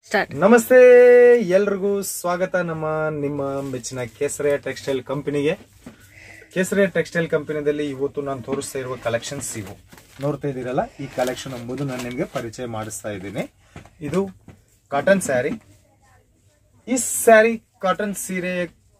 start ನಮಸ್ತೆ ಎಲ್ರಿಗೂ ಸ್ವಾಗತ ನಮ್ಮ ನಿಮ್ಮ ಮೆಚ್ಚಿನ ಕೇಸರಿಯ ಟೆಕ್ಸ್ಟೈಲ್ ಕಂಪನಿಗೆ ಕೇಸರಿಯ ಟೆಕ್ಸ್ಟೈಲ್ ಕಂಪನಿದಲ್ಲಿ ಇವತ್ತು ನಾನು ತೋರಿಸ್ತಾ ಇರುವ ಕಲೆಕ್ಷನ್ಸ್ ಇವು ನೋಡ್ತಾ ಇದ್ದೀರಲ್ಲ ಈ ಕಲೆಕ್ಷನ್ ಎಂಬುದು ನಾನು ನಿಮಗೆ ಪರಿಚಯ ಮಾಡಿಸ್ತಾ ಇದ್ದೀನಿ ಇದು ಕಾಟನ್ ಸ್ಯಾರಿ ಈ ಸ್ಯಾರಿ ಕಾಟನ್ ಸೀರೆ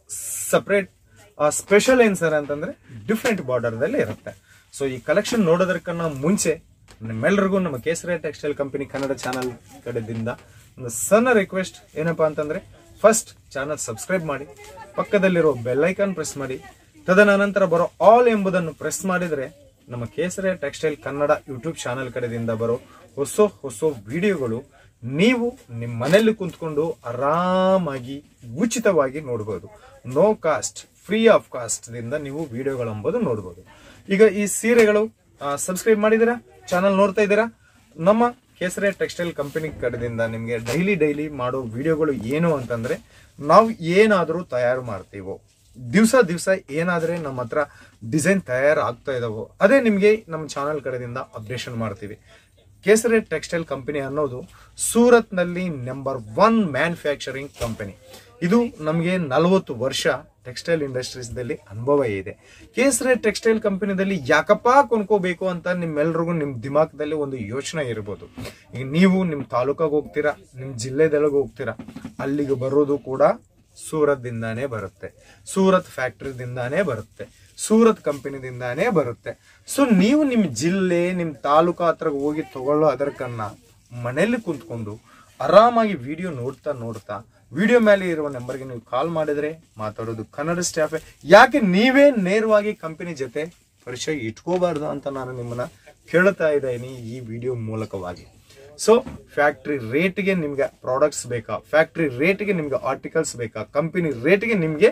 ಸಪ್ರೇಟ್ ಸ್ಪೆಷಲ್ ಏನ್ ಸರ್ ಅಂತಂದ್ರೆ ಡಿಫ್ರೆಂಟ್ ಬಾರ್ಡರ್ದಲ್ಲಿ ಇರುತ್ತೆ ಸೊ ಈ ಕಲೆಕ್ಷನ್ ನೋಡೋದಕ್ಕನ್ನ ಮುಂಚೆ ನಿಮ್ಮೆಲ್ಲರಿಗೂ ನಮ್ಮ Kesari textile company Kannada channel ಕಡೆದಿಂದ ಒಂದು ಸಣ್ಣ ರಿಕ್ವೆಸ್ಟ್ ಏನಪ್ಪಾ ಅಂತಂದ್ರೆ ಫಸ್ಟ್ ಚಾನಲ್ ಸಬ್ಸ್ಕ್ರೈಬ್ ಮಾಡಿ ಪಕ್ಕದಲ್ಲಿರೋ ಬೆಲ್ ಐಕಾನ್ ಪ್ರೆಸ್ ಮಾಡಿ ತದನಂತರ ಬರೋ ಆಲ್ ಎಂಬುದನ್ನು ಪ್ರೆಸ್ ಮಾಡಿದ್ರೆ ನಮ್ಮ Kesari textile Kannada YouTube channel ಕಡೆದಿಂದ ಬರೋ ಹೊಸ ಹೊಸ ವಿಡಿಯೋಗಳು ನೀವು ನಿಮ್ಮ ಮನೆಯಲ್ಲಿ ಕುಂತ್ಕೊಂಡು ಆರಾಮಾಗಿ ಉಚಿತವಾಗಿ ನೋಡಬಹುದು no cost free of cost ದಿಂದ ನೀವು ವಿಡಿಯೋಗಳೆಂಬುದು ನೋಡಬಹುದು ಈಗ ಈ ಸೀರೆಗಳು ಸಬ್ಸ್ಕ್ರೈಬ್ ಮಾಡಿದಿರಾ ಚಾನಲ್ ನೋಡ್ತಾ ಇದ್ದೀರಾ ನಮ್ಮ ಕೇಸರಿ ಟೆಕ್ಸ್ಟೈಲ್ ಕಂಪನಿ ಕಡೆದಿಂದ ನಿಮಗೆ ಡೈಲಿ ಡೈಲಿ ಮಾಡೋ ವಿಡಿಯೋಗಳು ಏನು ಅಂತಂದ್ರೆ ನಾವು ಏನಾದರೂ ತಯಾರು ಮಾಡ್ತೀವೋ ದಿವಸ ದಿವಸ ಏನಾದ್ರೆ ನಮ್ಮ ಹತ್ರ ಡಿಸೈನ್ ತಯಾರು ಆಗ್ತಾ ಇದಾವೋ ಅದೇ ನಿಮಗೆ ನಮ್ಮ ಚಾನಲ್ ಕಡೆದಿಂದ ಅಪ್ಡೇಷನ್ ಮಾಡ್ತೀವಿ ಕೇಸರಿ ಟೆಕ್ಸ್ಟೈಲ್ ಕಂಪನಿ ಅನ್ನೋದು ಸೂರತ್ನಲ್ಲಿ ನಂಬರ್ ಒನ್ ಮ್ಯಾನುಫ್ಯಾಕ್ಚರಿಂಗ್ ಕಂಪನಿ ಇದು ನಮಗೆ ನಲವತ್ತು ವರ್ಷ ಟೆಕ್ಸ್ಟೈಲ್ ಇಂಡಸ್ಟ್ರೀಸ್ದಲ್ಲಿ ಅನುಭವ ಇದೆ ಕೇಸರಿ ಟೆಕ್ಸ್ಟೈಲ್ ಕಂಪನಿದಲ್ಲಿ ಯಾಕಪ್ಪ ಕೊಂಡ್ಕೋಬೇಕು ಅಂತ ನಿಮ್ಮೆಲ್ರಿಗೂ ನಿಮ್ಮ ದಿಮಾಕ್ದಲ್ಲಿ ಒಂದು ಯೋಚನೆ ಇರ್ಬೋದು ಈಗ ನೀವು ನಿಮ್ಮ ತಾಲೂಕಾಗ ಹೋಗ್ತೀರಾ ನಿಮ್ಮ ಜಿಲ್ಲೆದೊಳಗೆ ಹೋಗ್ತೀರಾ ಅಲ್ಲಿಗೆ ಬರೋದು ಕೂಡ ಸೂರತ್ದಿಂದಾನೇ ಬರುತ್ತೆ ಸೂರತ್ ಫ್ಯಾಕ್ಟ್ರಿದಿಂದಾನೇ ಬರುತ್ತೆ ಸೂರತ್ ಕಂಪನಿದಿಂದಾನೇ ಬರುತ್ತೆ ಸೊ ನೀವು ನಿಮ್ಮ ಜಿಲ್ಲೆ ನಿಮ್ಮ ತಾಲೂಕು ಹತ್ರ ಹೋಗಿ ತಗೊಳ್ಳೋ ಅದಕ್ಕನ್ನ ಮನೆಯಲ್ಲಿ ಕುಂತ್ಕೊಂಡು ಆರಾಮಾಗಿ ವಿಡಿಯೋ ನೋಡ್ತಾ ನೋಡ್ತಾ ವಿಡಿಯೋ ಮೇಲೆ ಇರುವ ನಂಬರ್ಗೆ ನೀವು ಕಾಲ್ ಮಾಡಿದ್ರೆ ಮಾತಾಡೋದು ಕನ್ನಡ ಸ್ಟಾಫೇ ಯಾಕೆ ನೀವೇ ನೇರವಾಗಿ ಕಂಪನಿ ಜೊತೆ ಪರಿಚಯ ಇಟ್ಕೋಬಾರ್ದು ಅಂತ ನಾನು ನಿಮ್ಮನ್ನ ಕೇಳ್ತಾ ಇದ್ದೀನಿ ಈ ವಿಡಿಯೋ ಮೂಲಕವಾಗಿ ಸೊ ಫ್ಯಾಕ್ಟ್ರಿ ರೇಟ್ಗೆ ನಿಮ್ಗೆ ಪ್ರಾಡಕ್ಟ್ಸ್ ಬೇಕಾ ಫ್ಯಾಕ್ಟ್ರಿ ರೇಟ್ಗೆ ನಿಮ್ಗೆ ಆರ್ಟಿಕಲ್ಸ್ ಬೇಕಾ ಕಂಪನಿ ರೇಟ್ಗೆ ನಿಮ್ಗೆ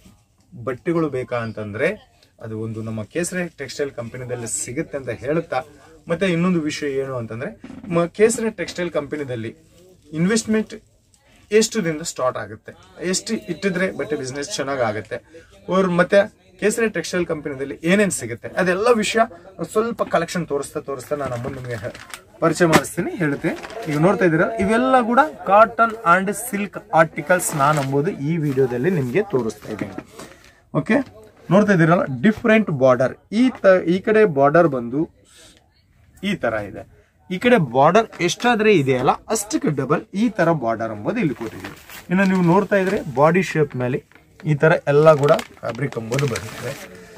ಬಟ್ಟೆಗಳು ಬೇಕಾ ಅಂತಂದ್ರೆ ಅದು ಒಂದು ನಮ್ಮ ಕೇಸರಿ ಟೆಕ್ಸ್ಟೈಲ್ ಕಂಪನಿದಲ್ಲಿ ಸಿಗುತ್ತೆ ಅಂತ ಹೇಳುತ್ತಾ ಮತ್ತೆ ಇನ್ನೊಂದು ವಿಷಯ ಏನು ಅಂತಂದ್ರೆ ಮ- ಕೇಸರಿ ಟೆಕ್ಸ್ಟೈಲ್ ಕಂಪನಿದಲ್ಲಿ ಇನ್ವೆಸ್ಟ್ಮೆಂಟ್ ಎಷ್ಟು ದಿನದ ಸ್ಟಾರ್ಟ್ ಆಗುತ್ತೆ ಎಷ್ಟು ಇಟ್ಟಿದ್ರೆ ಬಟ್ಟೆ ಬಿಸ್ನೆಸ್ ಚೆನ್ನಾಗಿ ಆಗುತ್ತೆ ಅವ್ರು ಮತ್ತೆ ಕೇಸರಿ ಟೆಕ್ಸ್ಟೈಲ್ ಕಂಪನಿದಲ್ಲಿ ಏನೇನ್ ಸಿಗುತ್ತೆ ಅದೆಲ್ಲ ವಿಷಯ ಸ್ವಲ್ಪ ಕಲೆಕ್ಷನ್ ತೋರಿಸ್ತಾ ತೋರಿಸ್ತಾ ನಾನು ಮುಂದೆ ನಿಮಗೆ ಹೇ- ಪರಿಚಯ ಮಾಡಿಸ್ತೀನಿ ಹೇಳ್ತೀನಿ ಈಗ ನೋಡ್ತಾ ಇದ್ದೀರಾ ಇವೆಲ್ಲ ಕೂಡ ಕಾಟನ್ ಅಂಡ್ ಸಿಲ್ಕ್ ಆರ್ಟಿಕಲ್ಸ್ ನಾನು ಅಂಬೋದು ಈ ವಿಡಿಯೋದಲ್ಲಿ ನಿಮಗೆ ತೋರಿಸ್ತಾ ಇದ್ದೀನಿ ಓಕೆ ನೋಡ್ತಾ ಇದ್ದೀರಲ್ಲ ಡಿಫ್ರೆಂಟ್ ಬಾರ್ಡರ್ ಈ ತ ಈ ಕಡೆ ಬಾರ್ಡರ್ ಬಂದು ಈ ತರ ಇದೆ ಈ ಕಡೆ ಬಾರ್ಡರ್ ಎಷ್ಟಾದ್ರೆ ಇದೆಯಲ್ಲ ಅಷ್ಟಕ್ಕೆ ಡಬಲ್ ಈ ತರ ಬಾರ್ಡರ್ ಎಂಬುದು ಇಲ್ಲಿ ಕೊಟ್ಟಿದ್ದೀವಿ ಇನ್ನು ನೀವು ನೋಡ್ತಾ ಇದ್ರೆ ಬಾಡಿ ಶೇಪ್ ಮೇಲೆ ಈ ತರ ಎಲ್ಲ ಕೂಡ ಫ್ಯಾಬ್ರಿಕ್ ಎಂಬುದು ಬರುತ್ತೆ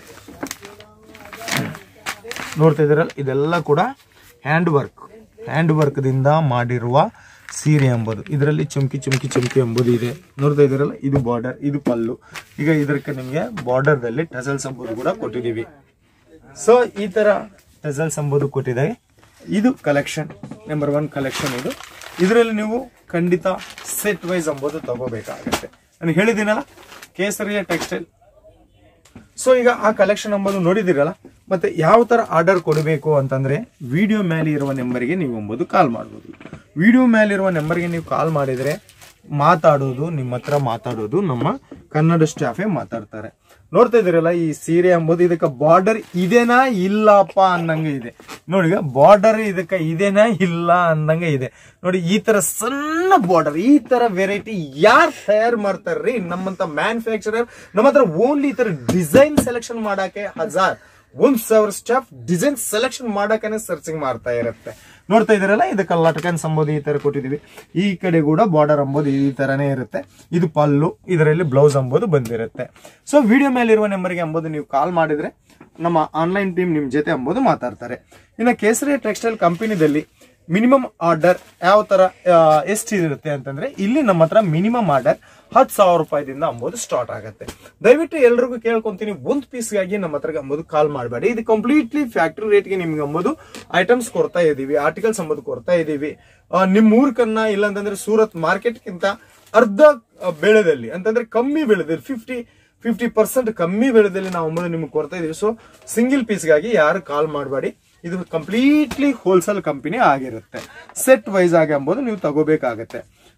ನೋಡ್ತಾ ಇದ್ದೀರಲ್ಲ ಇದೆಲ್ಲ ಕೂಡ ಹ್ಯಾಂಡ್ ವರ್ಕ್ ಹ್ಯಾಂಡ್ ವರ್ಕ್ ದಿಂದ ಮಾಡಿರುವ ಸೀರೆ ಎಂಬುದು ಇದರಲ್ಲಿ ಚುಮ್ಕಿ ಚುಮ್ಕಿ ಚುಮ್ಕಿ ಎಂಬುದು ಇದೆ ನೋಡ್ತಾ ಇದ್ದೀರಲ್ಲ ಇದು ಬಾರ್ಡರ್ ಇದು ಪಲ್ಲು ಈಗ ಇದಕ್ಕೆ ನಿಮಗೆ ಬಾರ್ಡರ್ ದಲ್ಲಿ ಟಸಲ್ಸ್ ಎಂಬುದು ಕೂಡ ಕೊಟ್ಟಿದ್ದೀವಿ ಸೊ ಈ ತರ ಟಸಲ್ಸ್ ಎಂಬುದು ಕೊಟ್ಟಿದ್ದಾರೆ ಇದು ಕಲೆಕ್ಷನ್ ನಂಬರ್ ಒನ್ ಕಲೆಕ್ಷನ್ ಇದು ಇದರಲ್ಲಿ ನೀವು ಖಂಡಿತ ಸೆಟ್ ವೈಸ್ ಎಂಬುದು ತಗೋಬೇಕಾಗತ್ತೆ ನಾನು ಹೇಳಿದ್ದೀನಲ್ಲ ಕೇಸರಿಯ ಟೆಕ್ಸ್ಟೈಲ್ ಸೊ ಈಗ ಆ ಕಲೆಕ್ಷನ್ ಎಂಬುದು ನೋಡಿದಿರಲ್ಲ ಮತ್ತೆ ಯಾವ ತರ ಆರ್ಡರ್ ಕೊಡಬೇಕು ಅಂತಂದ್ರೆ ವಿಡಿಯೋ ಮೇಲೆ ಇರುವ ನಂಬರ್ಗೆ ನೀವು ಎಂಬುದು ಕಾಲ್ ಮಾಡ್ಬೋದು ವಿಡಿಯೋ ಮೇಲಿರುವ ನಂಬರ್ಗೆ ನೀವು ಕಾಲ್ ಮಾಡಿದ್ರೆ ಮಾತಾಡೋದು ನಿಮ್ಮ ಹತ್ರ ಮಾತಾಡೋದು ನಮ್ಮ ಕನ್ನಡ ಸ್ಟಾಫೇ ಮಾತಾಡ್ತಾರೆ ನೋಡ್ತಾ ಇದ್ದೀರಲ್ಲ ಈ ಸೀರೆ ಎಂಬುದು ಇದಕ್ಕೆ ಬಾರ್ಡರ್ ಇದೇನಾ ಇಲ್ಲಪ್ಪ ಅನ್ನಂಗೆ ಇದೆ ನೋಡಿ ಈಗ ಬಾರ್ಡರ್ ಇದಕ್ಕೆ ಇದೇನಾ ಇಲ್ಲ ಅನ್ನಂಗೆ ಇದೆ ನೋಡಿ ಈ ತರ ಸಣ್ಣ ಬಾರ್ಡರ್ ಈ ತರ ವೆರೈಟಿ ಯಾರು ತಯಾರು ಮಾಡ್ತಾರ್ರಿ ನಮ್ಮಂತ ಮ್ಯಾನುಫ್ಯಾಕ್ಚರರ್ ನಮ್ಮ ಹತ್ರ ಓನ್ಲಿ ಈ ತರ ಡಿಸೈನ್ ಸೆಲೆಕ್ಷನ್ ಮಾಡಕ್ಕೆ ಹಜಾರ್ ಒಂದ್ ಸಾವಿರ ಸ್ಟಾಫ್ ಡಿಸೈನ್ ಸೆಲೆಕ್ಷನ್ ಮಾಡಕ್ಕೆ ಸರ್ಚಿಂಗ್ ಮಾಡ್ತಾ ಇರುತ್ತೆ ನೋಡ್ತಾ ಇದೀರಲ್ಲ ಇದಕ್ಕೆ ಲಟ್ಕನ್ ಸಂಬೋದು ಈ ತರ ಕೊಟ್ಟಿದೀವಿ ಈ ಕಡೆ ಕೂಡ ಬಾರ್ಡರ್ ಅಂಬೋದು ಈ ತರನೇ ಇರುತ್ತೆ ಇದು ಪಲ್ಲು ಇದರಲ್ಲಿ ಬ್ಲೌಸ್ ಅಂಬೋದು ಬಂದಿರುತ್ತೆ ಸೊ ವಿಡಿಯೋ ಮೇಲಿರುವ ನಂಬರ್ಗೆ ಅಂಬೋದು ನೀವು ಕಾಲ್ ಮಾಡಿದ್ರೆ ನಮ್ಮ ಆನ್ಲೈನ್ ಟೀಮ್ ನಿಮ್ ಜೊತೆ ಅಂಬೋದು ಮಾತಾಡ್ತಾರೆ ಇನ್ನು ಕೇಸರಿ ಟೆಕ್ಸ್ಟೈಲ್ ಕಂಪನಿದಲ್ಲಿ ಮಿನಿಮಮ್ ಆರ್ಡರ್ ಯಾವ ತರ ಆ, ಎಷ್ಟು ಇರುತ್ತೆ ಅಂತಂದ್ರೆ ಇಲ್ಲಿ ನಮ್ಮ ಹತ್ರ ಮಿನಿಮಮ್ ಆರ್ಡರ್ ಹತ್ತು ಸಾವಿರ ರೂಪಾಯಿದಿಂದ ಅಂಬೋದು ಸ್ಟಾರ್ಟ್ ಆಗುತ್ತೆ ದಯವಿಟ್ಟು ಎಲ್ರಿಗೂ ಕೇಳ್ಕೊಂತೀನಿ ಒಂದು ಪೀಸ್ಗಾಗಿ ನಮ್ಮ ಹತ್ರ ಅಂಬೋದು ಕಾಲ್ ಮಾಡಬೇಡಿ ಇದು ಕಂಪ್ಲೀಟ್ಲಿ ಫ್ಯಾಕ್ಟ್ರಿ ರೇಟ್ಗೆ ನಿಮ್ಗೆ ಅಂಬೋದು ಐಟಮ್ಸ್ ಕೊಡ್ತಾ ಇದೀವಿ ಆರ್ಟಿಕಲ್ಸ್ ಅಂಬೋದು ಕೊಡ್ತಾ ಇದೀವಿ ಆ, ನಿಮ್ ಊರ್ಕನ್ನ ಇಲ್ಲಾಂತಂದ್ರೆ ಸೂರತ್ ಮಾರ್ಕೆಟ್ಗಿಂತ ಅರ್ಧ ಆ, ಬೆಳೆದಲ್ಲಿ ಅಂತಂದ್ರೆ ಕಮ್ಮಿ ಬೆಳೆದಲ್ಲಿ ಫಿಫ್ಟಿ ಫಿಫ್ಟಿ ಪರ್ಸೆಂಟ್ ಕಮ್ಮಿ ಬೆಳೆದಲ್ಲಿ ನಾವು ಅಂಬೋದು ನಿಮ್ಗೆ ಕೊಡ್ತಾ ಇದೀವಿ ಸೊ ಸಿಂಗಲ್ ಪೀಸ್ಗಾಗಿ ಯಾರು ಕಾಲ್ ಮಾಡಬೇಡಿ ಇದು ಕಂಪ್ಲೀಟ್ಲಿ ಹೋಲ್ಸೇಲ್ ಕಂಪನಿ ಆಗಿರುತ್ತೆ ಸೆಟ್ ವೈಸ್ ಆಗಿ ಅಂಬೋದು ನೀವು ತಗೋಬೇಕಾಗತ್ತೆ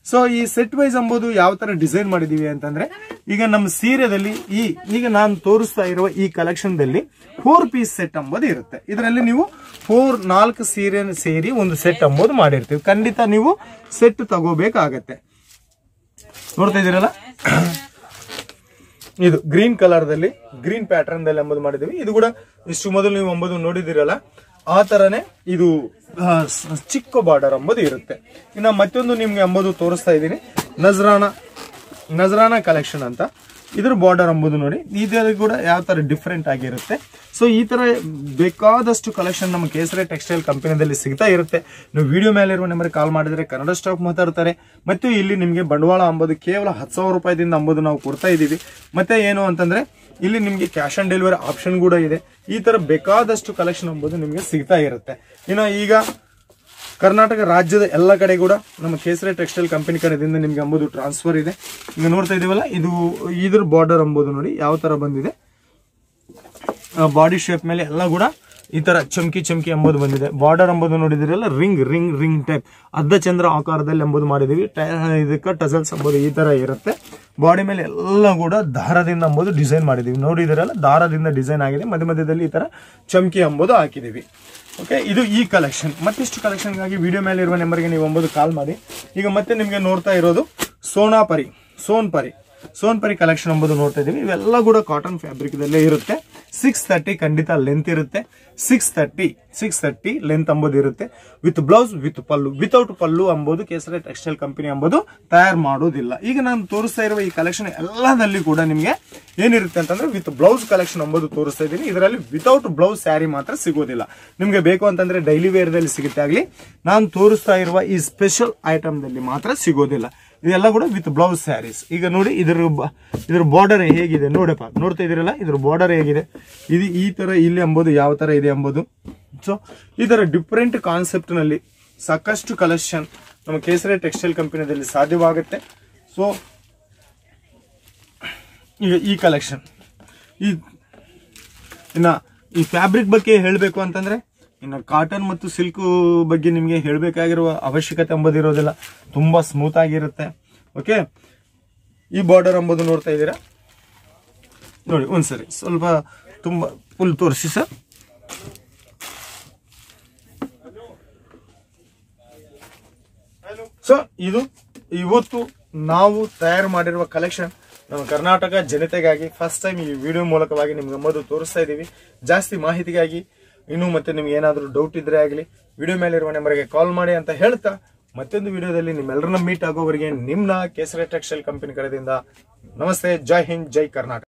ಸೊ ಈ ಸೆಟ್ ವೈಸ್ ಎಂಬುದು ಯಾವ ತರ ಡಿಸೈನ್ ಮಾಡಿದೀವಿ ಅಂತಂದ್ರೆ ಈಗ ನಮ್ಮ ಸೀರೆದಲ್ಲಿ ಈ ಈಗ ನಾನು ತೋರಿಸ್ತಾ ಇರುವ ಈ ಕಲೆಕ್ಷನ್ ದಲ್ಲಿ ಫೋರ್ ಪೀಸ್ ಸೆಟ್ ಎಂಬುದು ಇರುತ್ತೆ ಇದರಲ್ಲಿ ನೀವು ಫೋರ್ ನಾಲ್ಕು ಸೀರೆ ಸೇರಿ ಒಂದು ಸೆಟ್ ಎಂಬುದು ಮಾಡಿರ್ತೀವಿ ಖಂಡಿತ ನೀವು ಸೆಟ್ ತಗೋಬೇಕಾಗತ್ತೆ ನೋಡ್ತಾ ಇದೀರಲ್ಲ ಇದು ಗ್ರೀನ್ ಕಲರ್ ದಲ್ಲಿ ಗ್ರೀನ್ ಪ್ಯಾಟರ್ನ್ ದಲ್ಲಿ ಎಂಬುದು ಮಾಡಿದೀವಿ ಇದು ಕೂಡ ಇಷ್ಟು ಮೊದಲು ನೀವು ಎಂಬುದು ನೋಡಿದಿರಲ್ಲ ಆ ತರನೇ ಇದು ಆ, ಸ- ಚಿಕ್ಕ ಬಾರ್ಡರ್ ಎಂಬುದು ಇರುತ್ತೆ ಇನ್ನು ಮತ್ತೊಂದು ನಿಮ್ಗೆ ಎಂಬುದು ತೋರಿಸ್ತಾ ಇದ್ದೀನಿ ನಜರಾನ ನಜರಾನ ಕಲೆಕ್ಷನ್ ಅಂತ ಇದ್ರ ಬಾರ್ಡರ್ ಎಂಬುದು ನೋಡಿ ಇದರಲ್ಲಿ ಕೂಡ ಯಾವ ತರ ಡಿಫ್ರೆಂಟ್ ಆಗಿರುತ್ತೆ ಸೊ ಈ ತರ ಬೇಕಾದಷ್ಟು ಕಲೆಕ್ಷನ್ ನಮ್ಮ ಕೇಸರಿ ಟೆಕ್ಸ್ಟೈಲ್ ಕಂಪನಿಯಲ್ಲಿ ಸಿಗ್ತಾ ಇರುತ್ತೆ ನೀವು ವಿಡಿಯೋ ಮೇಲೆ ಇರುವ ನಂಬರ್ ಕಾಲ್ ಮಾಡಿದ್ರೆ ಕನ್ನಡ ಸ್ಟಾಕ್ ಮಾತಾಡ್ತಾರೆ ಮತ್ತು ಇಲ್ಲಿ ನಿಮಗೆ ಬಂಡವಾಳ ಅಂಬೋದು ಕೇವಲ ಹತ್ತು ಸಾವಿರ ರೂಪಾಯಿದಿಂದ ಅಂಬೋದು ನಾವು ಕೊಡ್ತಾ ಇದ್ದೀವಿ ಮತ್ತೆ ಏನು ಅಂತಂದ್ರೆ ಇಲ್ಲಿ ನಿಮಗೆ ಕ್ಯಾಶ್ ಆನ್ ಡೆಲಿವರಿ ಆಪ್ಷನ್ ಕೂಡ ಇದೆ ಈ ತರ ಬೇಕಾದಷ್ಟು ಕಲೆಕ್ಷನ್ ಎಂಬುದು ನಿಮಗೆ ಸಿಗ್ತಾ ಇರುತ್ತೆ ಇನ್ನು ಈಗ ಕರ್ನಾಟಕ ರಾಜ್ಯದ ಎಲ್ಲ ಕಡೆ ಕೂಡ ನಮ್ಮ ಕೇಸರಿ ಟೆಕ್ಸ್ಟೈಲ್ ಕಂಪನಿ ಕಡೆಯಿಂದ ನಿಮ್ಗೆ ಅಂಬುದು ಟ್ರಾನ್ಸ್ಫರ್ ಇದೆ ಈಗ ನೋಡ್ತಾ ಇದೀವಲ್ಲ ಇದು ಇದ್ರ ಬಾರ್ಡರ್ ಅಂಬೋದು ನೋಡಿ ಯಾವ ತರ ಬಂದಿದೆ ಬಾಡಿ ಶೇಪ್ ಮೇಲೆ ಎಲ್ಲ ಕೂಡ ಈ ತರ ಚಮಕಿ ಚಮಕಿ ಎಂಬುದು ಬಂದಿದೆ ಬಾರ್ಡರ್ ಎಂಬುದು ನೋಡಿದಿರಲ್ಲ ರಿಂಗ್ ರಿಂಗ್ ರಿಂಗ್ ಟೈಪ್ ಅರ್ಧ ಚಂದ್ರ ಆಕಾರದಲ್ಲಿ ಎಂಬುದು ಮಾಡಿದೀವಿ ಟೈ- ಇದಕ್ಕೆ ಟಸಲ್ಸ್ ಎಂಬುದು ಈ ತರ ಇರುತ್ತೆ ಬಾಡಿ ಮೇಲೆ ಎಲ್ಲ ಕೂಡ ದಾರದಿಂದ ಎಂಬುದು ಡಿಸೈನ್ ಮಾಡಿದೀವಿ ನೋಡಿದಿರಲ್ಲ ದಾರದಿಂದ ಡಿಸೈನ್ ಆಗಿದೆ ಮಧ್ಯ ಮಧ್ಯದಲ್ಲಿ ಈ ತರ ಚಮಕಿ ಎಂಬುದು ಹಾಕಿದೀವಿ ಓಕೆ ಇದು ಈ ಕಲೆಕ್ಷನ್ ಮತ್ತಿಷ್ಟು ಕಲೆಕ್ಷನ್ಗಾಗಿ ವಿಡಿಯೋ ಮೇಲೆ ಇರುವ ನಂಬರ್ಗೆ ನೀವು ಎಂಬುದು ಕಾಲ್ ಮಾಡಿ ಈಗ ಮತ್ತೆ ನಿಮಗೆ ನೋಡ್ತಾ ಇರೋದು ಸೋನಾಪರಿ ಸೋನ್ಪರಿ ಸೋನ್ಪರಿ ಕಲೆಕ್ಷನ್ ಎಂಬುದು ನೋಡ್ತಾ ಇದೀವಿ ಇವೆಲ್ಲ ಕೂಡ ಕಾಟನ್ ಫ್ಯಾಬ್ರಿಕ್ ದಲ್ಲೇ ಇರುತ್ತೆ ಸಿಕ್ಸ್ ತರ್ಟಿ ಖಂಡಿತ ಲೆಂತ್ ಇರುತ್ತೆ six thirty six thirty length ಎಂಬುದು ಇರುತ್ತೆ with blouse with pallu without pallu ಎಂಬುದು ಕೇಸರಿ ಟೆಕ್ಸ್ಟೈಲ್ ಕಂಪನಿ ಎಂಬುದು ತಯಾರು ಮಾಡೋದಿಲ್ಲ ಈಗ ನಾನು ತೋರಿಸ್ತಾ ಇರುವ ಈ ಕಲೆಕ್ಷನ್ ಎಲ್ಲದಲ್ಲಿ ಕೂಡ ನಿಮಗೆ ಏನಿರುತ್ತೆ ಅಂತಂದ್ರೆ ವಿತ್ ಬ್ಲೌಸ್ ಕಲೆಕ್ಷನ್ ಎಂಬುದು ತೋರಿಸ್ತಾ ಇದ್ದೀನಿ ಇದರಲ್ಲಿ ವಿತೌಟ್ ಬ್ಲೌಸ್ ಸ್ಯಾರಿ ಮಾತ್ರ ಸಿಗೋದಿಲ್ಲ ನಿಮಗೆ ಬೇಕು ಅಂತಂದ್ರೆ ಡೈಲಿ ವೇರ್ ದಲ್ಲಿ ಸಿಗುತ್ತೆ ಆಗ್ಲಿ ನಾನು ತೋರಿಸ್ತಾ ಇರುವ ಈ ಸ್ಪೆಷಲ್ ಐಟಮ್ ದಲ್ಲಿ ಮಾತ್ರ ಸಿಗೋದಿಲ್ಲ ಇದೆಲ್ಲ ಕೂಡ ವಿತ್ ಬ್ಲೌಸ್ ಸ್ಯಾರೀಸ್ ಈಗ ನೋಡಿ ಇದ್ರ ಬ- ಇದ್ರ ಬಾರ್ಡರ್ ಹೇಗಿದೆ ನೋಡಪ್ಪ ನೋಡ್ತಾ ಇದೀರಲ್ಲ ಇದ್ರ ಬಾರ್ಡರ್ ಹೇಗಿದೆ ಇದು ಈ ತರ ಇಲ್ಲಿ ಎಂಬುದು ಯಾವ ತರ ಇದೆ ಎಂಬುದು ಸೊ ಈ ತರ ಡಿಫ್ರೆಂಟ್ ಕಾನ್ಸೆಪ್ಟ್ ನಲ್ಲಿ ಸಾಕಷ್ಟು ಕಲೆಕ್ಷನ್ ನಮ್ಮ ಕೇಸರಿ ಟೆಕ್ಸ್ಟೈಲ್ ಕಂಪನಿಯಲ್ಲಿ ಸಾಧ್ಯವಾಗುತ್ತೆ ಸೊ ಈಗ ಈ ಕಲೆಕ್ಷನ್ ಈ ಇನ್ನ ಈ ಫ್ಯಾಬ್ರಿಕ್ ಬಗ್ಗೆ ಹೇಳಬೇಕು ಅಂತಂದ್ರೆ ಇನ್ನು ಕಾಟನ್ ಮತ್ತು ಸಿಲ್ಕ್ ಬಗ್ಗೆ ನಿಮಗೆ ಹೇಳಬೇಕಾಗಿರುವ ಅವಶ್ಯಕತೆ ಎಂಬುದಿರೋದಿಲ್ಲ ತುಂಬಾ ಸ್ಮೂತ್ ಆಗಿರುತ್ತೆ ಓಕೆ ಈ ಬಾರ್ಡರ್ ಎಂಬುದು ನೋಡ್ತಾ ಇದ್ದೀರಾ ನೋಡಿ ಒಂದ್ಸರಿ ಸ್ವಲ್ಪ ತುಂಬಾ ಫುಲ್ ತೋರಿಸಿ ಸರ್ ಸೊ ಇದು ಇವತ್ತು ನಾವು ತಯಾರು ಮಾಡಿರುವ ಕಲೆಕ್ಷನ್ ನಮ್ಮ ಕರ್ನಾಟಕ ಜನತೆಗಾಗಿ ಫಸ್ಟ್ ಟೈಮ್ ಈ ವಿಡಿಯೋ ಮೂಲಕವಾಗಿ ನಿಮ್ಗೆ ಎಂಬುದು ತೋರಿಸ್ತಾ ಇದ್ದೀವಿ ಜಾಸ್ತಿ ಮಾಹಿತಿಗಾಗಿ ಇನ್ನು ಮತ್ತೆ ನಿಮ್ಗೆ ಏನಾದರೂ ಡೌಟ್ ಇದ್ರೆ ಆಗಲಿ ವಿಡಿಯೋ ಮೇಲೆ ಇರುವ ನಂಬರ್ಗೆ ಕಾಲ್ ಮಾಡಿ ಅಂತ ಹೇಳ್ತಾ ಮತ್ತೊಂದು ವಿಡಿಯೋದಲ್ಲಿ ನಿಮ್ಮೆಲ್ಲರನ್ನ ಮೀಟ್ ಆಗೋವರೆಗೆ ನಿಮ್ನ ಕೇಸರಿ ಟೆಕ್ಸ್ಟೈಲ್ ಕಂಪನಿ ಕಡೆಯಿಂದ ನಮಸ್ತೆ ಜೈ ಹಿಂದ್ ಜೈ ಕರ್ನಾಟಕ